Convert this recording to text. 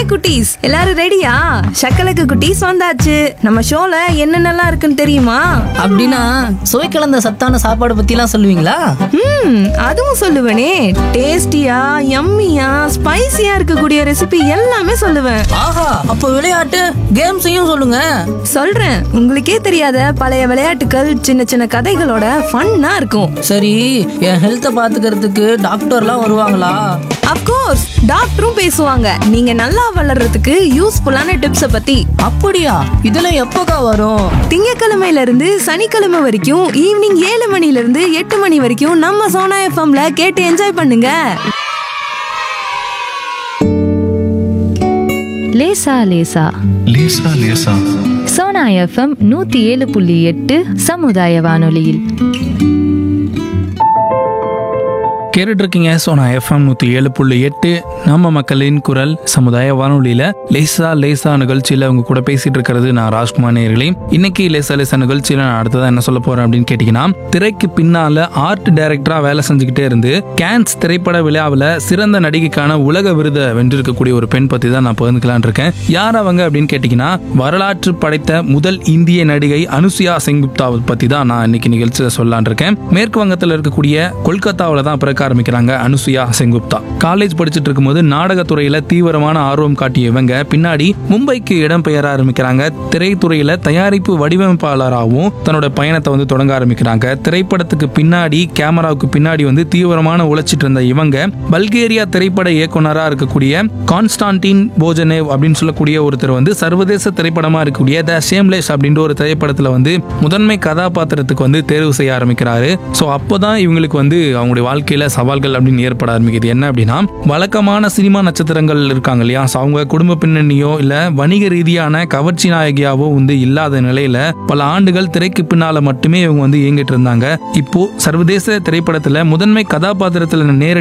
குட்டீஸ் எல்லாரும் ரெடியா சக்கலக்கு குட்டீஸ் வந்தாச்சு நம்ம ஷோல என்னென்னலாம் இருக்குன்னு தெரியுமா அப்படின்னா சுவை கலந்த சத்தான சாப்பாடு பத்திலாம் சொல்லுவீங்களா ம் அதுவும் சொல்லுவேனே டேஸ்டியா யம்மியா ஸ்பைசியா இருக்கக்கூடிய ரெசிபி எல்லாமே சொல்லுவேன் ஆஹா அப்போ விளையாட்டு கேம்ஸையும் சொல்லுங்க சொல்றேன் உங்களுக்கே தெரியாத பழைய விளையாட்டுகள் சின்ன சின்ன கதைகளோட ஃபன்னா இருக்கும் சரி என் ஹெல்த்தை பாத்துக்கிறதுக்கு டாக்டர்லாம் வருவாங்களா அப்கோர்ஸ் டாக்டரும் பேசுவாங்க நீங்க நல்லா வளர்றதுக்கு யூஸ்ஃபுல்லான டிப்ஸ பத்தி அப்படியா இதெல்லாம் எப்போக்கா வரும் திங்கக்கிழமையில இருந்து சனிக்கிழமை வரைக்கும் ஈவினிங் ஏழு மணில இருந்து எட்டு மணி வரைக்கும் நம்ம சோனா எஃப்எம்ல கேட்டு என்ஜாய் பண்ணுங்க லேசா லேசா லேசா லேசா சோனா எஃப்எம் நூத்தி ஏழு புள்ளி எட்டு சமுதாய வானொலியில் கேட்டுட்டு இருக்கீங்க சோனா எஃப்எம் நூற்றி ஏழு புள்ளி எட்டு நம்ம மக்களின் குரல் சமுதாய வானொலியில் லேசா லேசா நிகழ்ச்சியில் அவங்க கூட பேசிட்டு இருக்கிறது நான் ராஜ்குமார் நேர்களே இன்னைக்கு லேசா லேசா நிகழ்ச்சியில் நான் அடுத்ததான் என்ன சொல்ல போறேன் அப்படின்னு கேட்டிங்கன்னா திரைக்கு பின்னால ஆர்ட் டைரக்டரா வேலை செஞ்சுக்கிட்டே இருந்து கேன்ஸ் திரைப்பட விழாவில் சிறந்த நடிகைக்கான உலக விருதை வென்றிருக்கக்கூடிய ஒரு பெண் பற்றி தான் நான் பகிர்ந்துக்கலான் இருக்கேன் யார் அவங்க அப்படின்னு கேட்டிங்கன்னா வரலாற்று படைத்த முதல் இந்திய நடிகை அனுசுயா செங்குப்தாவை பற்றி தான் நான் இன்னைக்கு நிகழ்ச்சியில் சொல்லலான் இருக்கேன் மேற்கு வங்கத்தில் இருக்கக்கூடிய கொல்கத்தாவில் தான் பிறக்க ஆரம்பிக்கிறாங்க அனுசுயா செங்குப்தா காலேஜ் படிச்சுட்டு இருக்கும்போது நாடகத்துறையில தீவிரமான ஆர்வம் காட்டிய இவங்க பின்னாடி மும்பைக்கு இடம் பெயர ஆரம்பிக்கிறாங்க திரைத்துறையில தயாரிப்பு வடிவமைப்பாளராகவும் தன்னோட பயணத்தை வந்து தொடங்க ஆரம்பிக்கிறாங்க திரைப்படத்துக்கு பின்னாடி கேமராவுக்கு பின்னாடி வந்து தீவிரமான உழைச்சிட்டு இருந்த இவங்க பல்கேரியா திரைப்பட இயக்குனரா இருக்கக்கூடிய கான்ஸ்டான்டின் போஜனேவ் அப்படின்னு சொல்லக்கூடிய ஒருத்தர் வந்து சர்வதேச திரைப்படமா இருக்கக்கூடிய த ஷேம்லேஸ் அப்படின்ற ஒரு திரைப்படத்துல வந்து முதன்மை கதாபாத்திரத்துக்கு வந்து தேர்வு செய்ய ஆரம்பிக்கிறாரு ஸோ அப்போதான் இவங்களுக்கு வந்து அவங்களுடைய வாழ்க்கையில சவால்கள் அப்படின்னு ஏற்பட ஆரம்பிக்குது என்ன அப்படின்னா வழக்கமான சினிமா நட்சத்திரங்கள் இருக்காங்க இல்லையா ஸோ அவங்க குடும்ப பின்னணியோ இல்ல வணிக ரீதியான கவர்ச்சி நாயகியாவோ வந்து இல்லாத நிலையில பல ஆண்டுகள் திரைக்கு பின்னால மட்டுமே இவங்க வந்து இயங்கிட்டு இருந்தாங்க இப்போ சர்வதேச திரைப்படத்துல முதன்மை கதாபாத்திரத்துல நேரடி